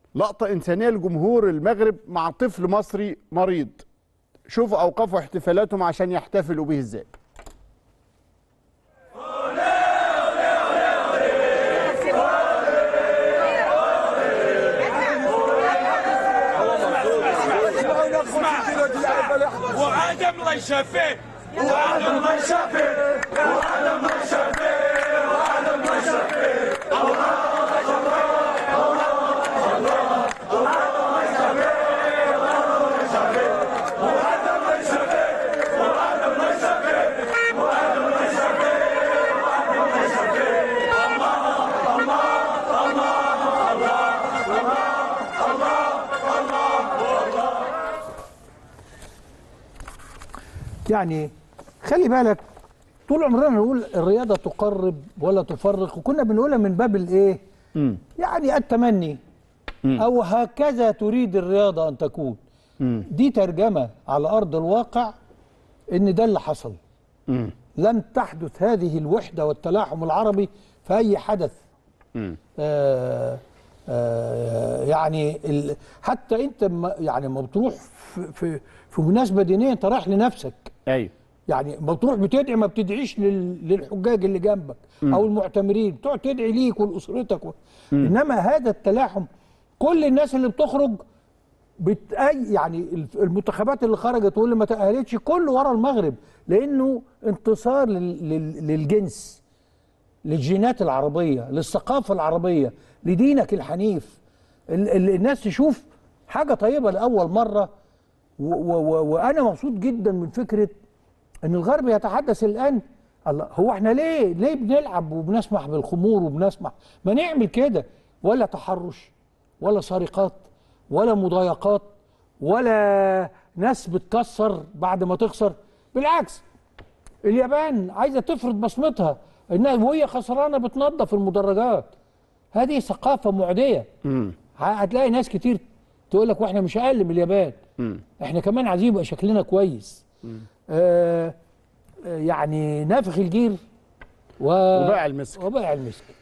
لقطة إنسانية لجمهور المغرب مع طفل مصري مريض شوفوا أوقفوا احتفالاتهم عشان يحتفلوا به إزاي وعدم الله يشافيه وعدم الله يشافيه وعدم الله يشافيه وعدم الله يشافيه يعني خلي بالك طول عمرنا نقول الرياضه تقرب ولا تفرق وكنا بنقولها من باب الايه؟ يعني التمني او هكذا تريد الرياضه ان تكون دي ترجمه على ارض الواقع ان ده اللي حصل لم تحدث هذه الوحده والتلاحم العربي في اي حدث آه آه يعني ال... حتى انت ما يعني لما بتروح في, في في مناسبه دينيه انت رايح لنفسك أيوه يعني ما بتروح بتدعي ما بتدعيش لل... للحجاج اللي جنبك او المعتمرين بتقعد تدعي ليك ولاسرتك و... انما هذا التلاحم كل الناس اللي بتخرج بتأي يعني الف- المنتخبات اللي خرجت واللي ما تأهلتش كله ورا المغرب لانه انتصار لل... لل... للجنس للجينات العربية للثقافة العربية لدينك الحنيف ال ال الناس تشوف حاجة طيبة لأول مرة و و و وأنا مبسوط جدا من فكرة أن الغرب يتحدث الآن الله هو احنا ليه ليه بنلعب وبنسمح بالخمور وبنسمح ما نعمل كده ولا تحرش ولا سرقات ولا مضايقات ولا ناس بتكسر بعد ما تخسر بالعكس اليابان عايزه تفرض بصمتها انها وهي خسرانه بتنظف المدرجات هذه ثقافه معديه ه- هتلاقي ناس كتير تقول لك واحنا مش اقل من اليابان احنا كمان عايزين يبقى شكلنا كويس آه آه، يعني نافخ الجير و... وبائع المسك. وبائع المسك